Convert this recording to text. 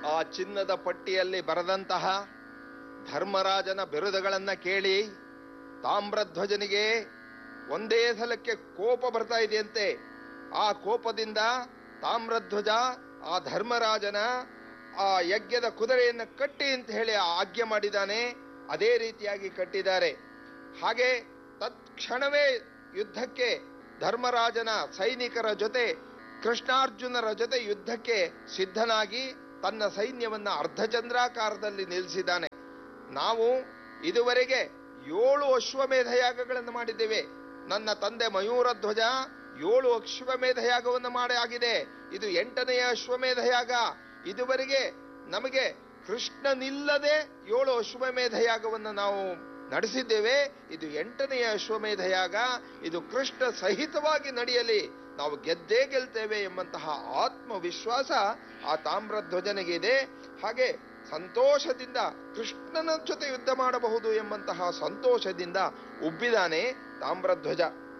ಆ ಚಿನ್ನದ ಪಟ್ಟಿಯಲ್ಲಿ ಬರೆದಂತಹ ಧರ್ಮರಾಜನ ಬಿರುದುಗಳನ್ನ ಕೇಳಿ ತಾಮ್ರಧ್ವಜನಿಗೆ ಒಂದೇ ಸಲಕ್ಕೆ ಕೋಪ ಬರ್ತಾ ಇದೆಯಂತೆ ಆ ಕೋಪದಿಂದ ತಾಮ್ರಧ್ವಜ ಆ ಧರ್ಮರಾಜನ ಆ ಯಜ್ಞದ ಕುದುರೆಯನ್ನು ಕಟ್ಟಿ ಅಂತ ಹೇಳಿ ಆಜ್ಞೆ ಮಾಡಿದ್ದಾನೆ ಅದೇ ರೀತಿಯಾಗಿ ಕಟ್ಟಿದ್ದಾರೆ ಹಾಗೆ ತತ್ಕ್ಷಣವೇ ಯುದ್ಧಕ್ಕೆ ಧರ್ಮರಾಜನ ಸೈನಿಕರ ಜೊತೆ ಕೃಷ್ಣಾರ್ಜುನರ ಜೊತೆ ಯುದ್ಧಕ್ಕೆ ಸಿದ್ಧನಾಗಿ ತನ್ನ ಸೈನ್ಯವನ್ನ ಅರ್ಧಚಂದ್ರಾಕಾರದಲ್ಲಿ ನಿಲ್ಲಿಸಿದ್ದಾನೆ ನಾವು ಇದುವರೆಗೆ ಏಳು ಅಶ್ವಮೇಧ ಯಾಗಗಳನ್ನು ಮಾಡಿದ್ದೇವೆ ನನ್ನ ತಂದೆ ಮಯೂರಧ್ವಜ ಏಳು ಅಶ್ವಮೇಧ ಯಾಗವನ್ನು ಮಾಡಿ ಆಗಿದೆ ಇದು ಎಂಟನೆಯ ಅಶ್ವಮೇಧ ಯಾಗ ಇದುವರೆಗೆ ನಮಗೆ ಕೃಷ್ಣನಿಲ್ಲದೆ ಏಳು ಅಶ್ವಮೇಧ ಯಾಗವನ್ನು ನಾವು ನಡೆಸಿದ್ದೇವೆ ಇದು ಎಂಟನೆಯ ಅಶ್ವಮೇಧ ಯಾಗ ಇದು ಕೃಷ್ಣ ಸಹಿತವಾಗಿ ನಡೆಯಲಿ ನಾವು ಗೆದ್ದೇ ಗೆಲ್ತೇವೆ ಎಂಬಂತಹ ಆತ್ಮವಿಶ್ವಾಸ ಆ ತಾಮ್ರಧ್ವಜನಿಗೆ ಇದೆ ಹಾಗೆ ಸಂತೋಷದಿಂದ ಕೃಷ್ಣನ ಜೊತೆ ಯುದ್ಧ ಮಾಡಬಹುದು ಎಂಬಂತಹ ಸಂತೋಷದಿಂದ ಉಬ್ಬಿದಾನೆ ತಾಮ್ರಧ್ವಜ